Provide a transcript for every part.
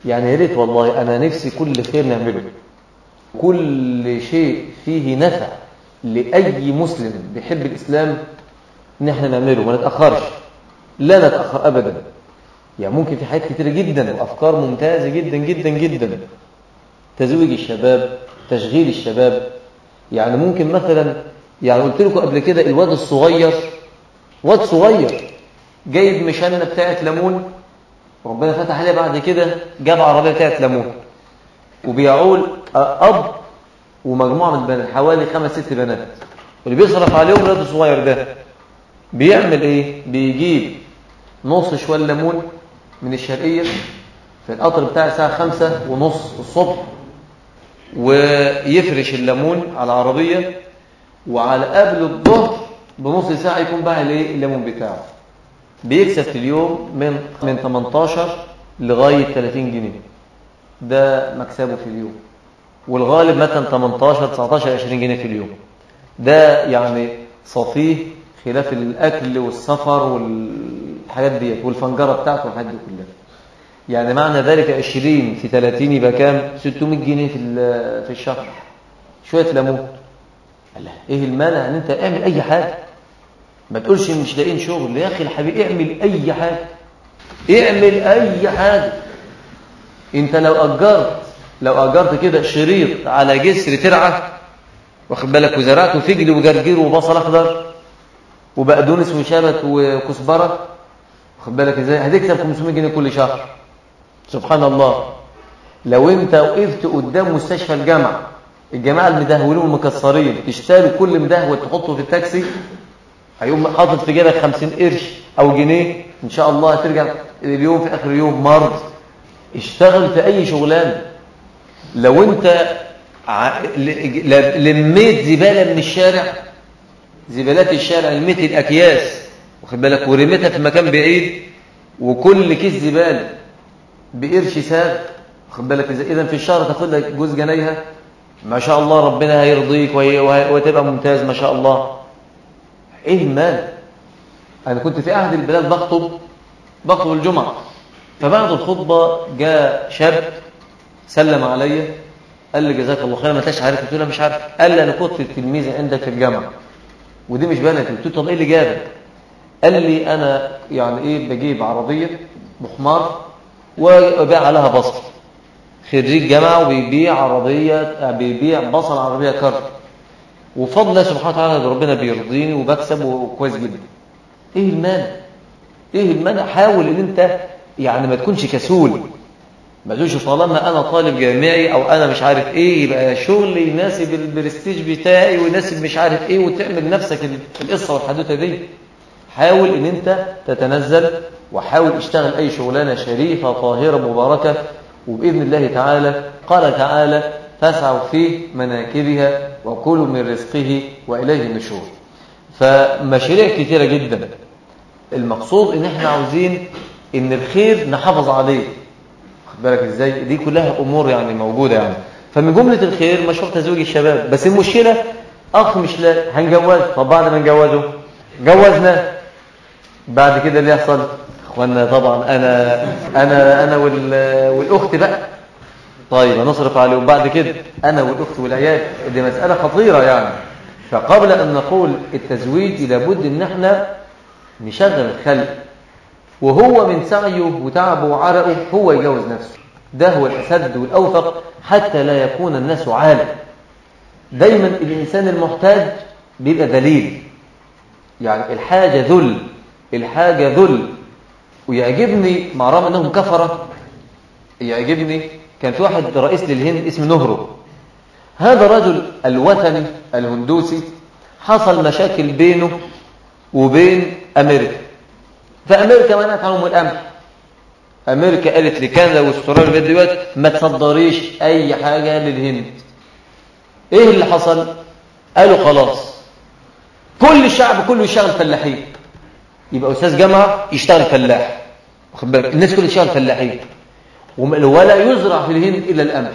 يعني يا ريت والله أنا نفسي كل خير نعمله كل شيء فيه نفع لأي مسلم بيحب الإسلام إن احنا نعمله ما نتأخرش لا نتأخر أبدا يعني ممكن في حاجات كتيرة جدا وأفكار ممتازة جدا جدا جدا تزويج الشباب تشغيل الشباب يعني ممكن مثلا يعني قلت لكم قبل كده الواد الصغير واد صغير جايب مشانة بتاعت ليمون ربنا فتح عليه بعد كده جاب عربية بتاعت ليمون وبيعول أب ومجموعة من البنات حوالي خمس ست بنات واللي بيصرف عليهم الواد الصغير ده بيعمل ايه بيجيب نص شوال ليمون من الشرقية في القطر بتاع الساعة خمسة ونص الصبح ويفرش الليمون على العربية وعلى قبل الظهر بنص ساعة يكون بقى الايه الليمون بتاعه بيكسب في اليوم من من 18 لغاية 30 جنيه ده مكسبه في اليوم والغالب مثلا 18 19 20 جنيه في اليوم ده يعني صفيه خلاف الأكل والسفر والحاجات ديت والفنجرة بتاعته والحاجات دي كلها يعني معنى ذلك 20 في 30 يبقى كام 600 جنيه في في الشهر شوية ليمون الله ايه المانع ان انت اعمل اي حاجة ما تقولش مش لاقيين شغل يا اخي الحبيب اعمل اي حاجة اعمل اي حاجة انت لو اجرت لو اجرت كده شريط على جسر ترعة واخد بالك وزرعته فجل وجرجير وبصل اخضر وبقدونس وشبت وكزبره واخد بالك ازاي هتكسب 500 جنيه كل شهر سبحان الله لو انت وقفت قدام مستشفى الجامعه الجماعه المدهولين والمكسرين تشتري كل مدهول تحطه في التاكسي هيقوم حاطط في جيبك 50 قرش او جنيه ان شاء الله هترجع اليوم في اخر اليوم مرض اشتغل في اي شغلانه لو انت لميت زباله من الشارع زبالات الشارع لميت الاكياس واخد بالك ورميتها في مكان بعيد وكل كيس زباله بقرش ساغ واخد بالك اذا في الشهر تاخد لك جوز جنيها ما شاء الله ربنا هيرضيك وتبقى ممتاز ما شاء الله ايه المال انا كنت في احد البلاد بخطب بخطب الجمعه فبعد الخطبه جاء شاب سلم عليا قال لي جزاك الله خير ما انتش عارف قلت له مش عارف قال لي انا كنت تلميذ عندك في الجامعه ودي مش بلدي قلت له طب ايه اللي جابك قال لي انا يعني ايه بجيب عربيه بحمار وبيع عليها بصل خريج جامعه وبيبيع عربيه بيبيع بصل عربيه كارت وفضل الله سبحانه وتعالى ربنا بيرضيني وبكسب وكويس جدا ايه المانع ايه المانع حاول ان انت يعني ما تكونش كسول ما تقولش طالما انا طالب جامعي او انا مش عارف ايه يبقى شغلي يناسب البرستيج بتاعي ويناسب مش عارف ايه وتعمل نفسك القصه والحدوته دي حاول ان انت تتنزل وحاول اشتغل اي شغلانه شريفه طاهره مباركه وباذن الله تعالى قال تعالى فاسعوا في مناكبها وكلوا من رزقه واليه النشور فمشاريع كثيره جدا المقصود ان احنا عاوزين ان الخير نحافظ عليه خد بالك ازاي دي كلها امور يعني موجوده يعني فمن جمله الخير مشروع تزويج الشباب بس المشكله اخ مش لا هنجوز طب بعد ما نجوزه جوزنا بعد كده اللي يحصل اخوانا طبعا انا انا انا والاخت بقى طيب هنصرف عليه وبعد كده انا والاخت والعيال دي مساله خطيره يعني فقبل ان نقول التزويج لابد ان احنا نشغل الخلق وهو من سعيه وتعبه وعرقه هو يجوز نفسه ده هو الأسد والأوفق حتى لا يكون الناس عالم دايما الإنسان المحتاج بيبقى ذليل يعني الحاجة ذل الحاجة ذل ويعجبني مع رغم أنهم كفرة يعجبني كان في واحد رئيس للهند اسمه نهرو هذا رجل الوثني الهندوسي حصل مشاكل بينه وبين أمريكا فامريكا منعت عنهم القمح امريكا قالت لكندا واستراليا دلوقتي ما تصدريش اي حاجه للهند ايه اللي حصل قالوا خلاص كل الشعب كله يشتغل فلاحين يبقى استاذ جامعه يشتغل فلاح واخد بالك الناس كلها تشتغل فلاحين ولا يزرع في الهند الا القمح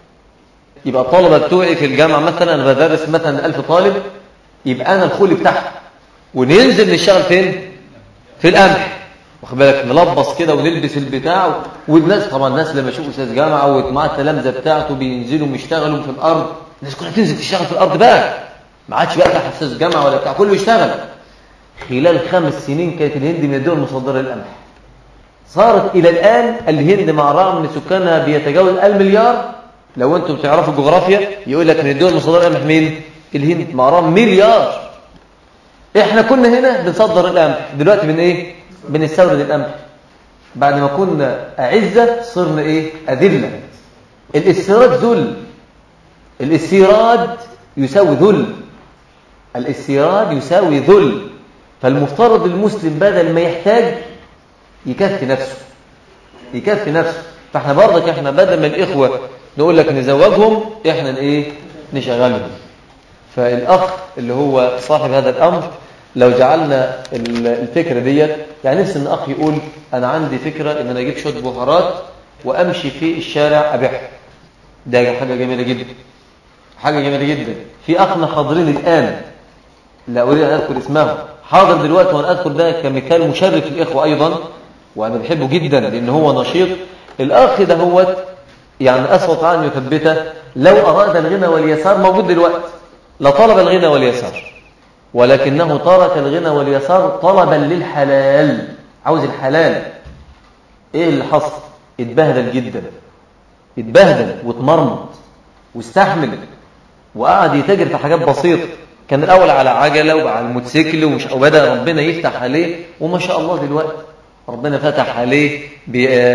يبقى الطلبه بتوعي في الجامعه مثلا انا بدرس مثلا 1000 طالب يبقى انا الخولي بتاعهم وننزل نشتغل فين في القمح واخد بالك ملبس كده ونلبس البتاع والناس طبعا الناس لما يشوفوا استاذ جامعه ومعاه التلامذه بتاعته بينزلوا يشتغلوا في الارض الناس كلها تنزل تشتغل في الارض بقى ما عادش بقى تحت استاذ جامعه ولا بتاع كله يشتغل خلال خمس سنين كانت الهند من الدول المصدره للقمح صارت الى الان الهند مع رغم ان سكانها بيتجاوز المليار لو انتم بتعرفوا الجغرافيا يقول لك من الدول المصدره للقمح مين الهند مع رغم مليار احنا كنا هنا بنصدر القمح دلوقتي من ايه بنستورد القمح بعد ما كنا أعزة صرنا إيه أذلة الاستيراد ذل الاستيراد يساوي ذل الاستيراد يساوي ذل فالمفترض المسلم بدل ما يحتاج يكفي نفسه يكفي نفسه فاحنا برضك احنا بدل ما الإخوة نقول لك نزوجهم احنا ايه نشغلهم فالأخ اللي هو صاحب هذا الأمر لو جعلنا الفكرة ديت يعني نفس ان اخ يقول انا عندي فكرة ان انا اجيب شوية بهارات وامشي في الشارع ابيعها ده حاجة جميلة جدا حاجة جميلة جدا في اخنا حاضرين الان لا اريد ان اذكر اسمه حاضر دلوقتي وانا اذكر ده كمثال مشرف للاخوة ايضا وانا بحبه جدا لان هو نشيط الاخ ده هو يعني اسوط عنه يثبته لو اراد الغنى واليسار موجود دلوقتي لطلب الغنى واليسار ولكنه ترك الغنى واليسار طلبا للحلال عاوز الحلال ايه اللي حصل اتبهدل جدا اتبهدل واتمرمط واستحمل وقعد يتاجر في حاجات بسيطه كان الاول على عجله وعلى الموتوسيكل ومش وبدا ربنا يفتح عليه وما شاء الله دلوقتي ربنا فتح عليه ب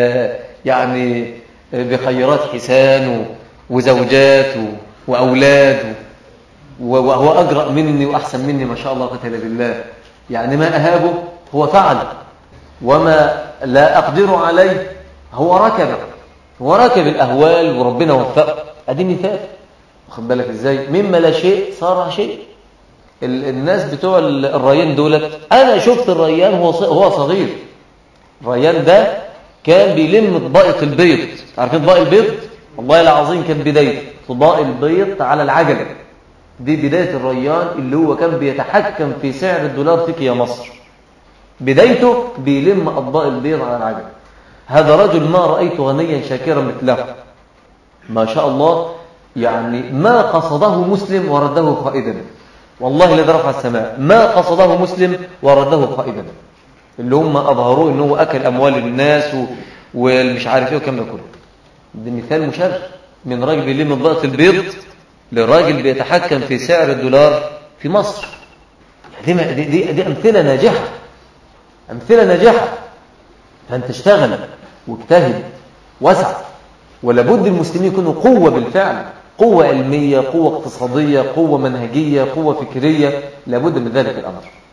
يعني بخيرات حسان وزوجات واولاد وهو أجرأ مني وأحسن مني ما شاء الله قتل بالله يعني ما أهابه هو فعل وما لا أقدر عليه هو ركب هو ركب الأهوال وربنا وفقه أدي مثال واخد بالك إزاي مما لا شيء صار شيء الناس بتوع الريان دولت أنا شفت الريان هو هو صغير الريان ده كان بيلم طبائق البيض عارفين طبائق البيض والله العظيم كان بداية طبائق البيض على العجلة دي بداية الريان اللي هو كان بيتحكم في سعر الدولار فيك يا مصر بدايته بيلم أطباق البيض على العجل هذا رجل ما رأيت غنيا شاكرا مثله ما شاء الله يعني ما قصده مسلم ورده خائدا والله الذي رفع السماء ما قصده مسلم ورده خائدا اللي هم أظهروه أنه أكل أموال الناس والمش عارف ايه وكم ده كله ده مثال مشرف من راجل بيلم أطباق البيض للراجل بيتحكم في سعر الدولار في مصر دي, دي, دي أمثلة ناجحة أمثلة ناجحة فأنت اشتغل واجتهد وسع ولابد المسلمين يكونوا قوة بالفعل قوة علمية قوة اقتصادية قوة منهجية قوة فكرية لابد من ذلك الأمر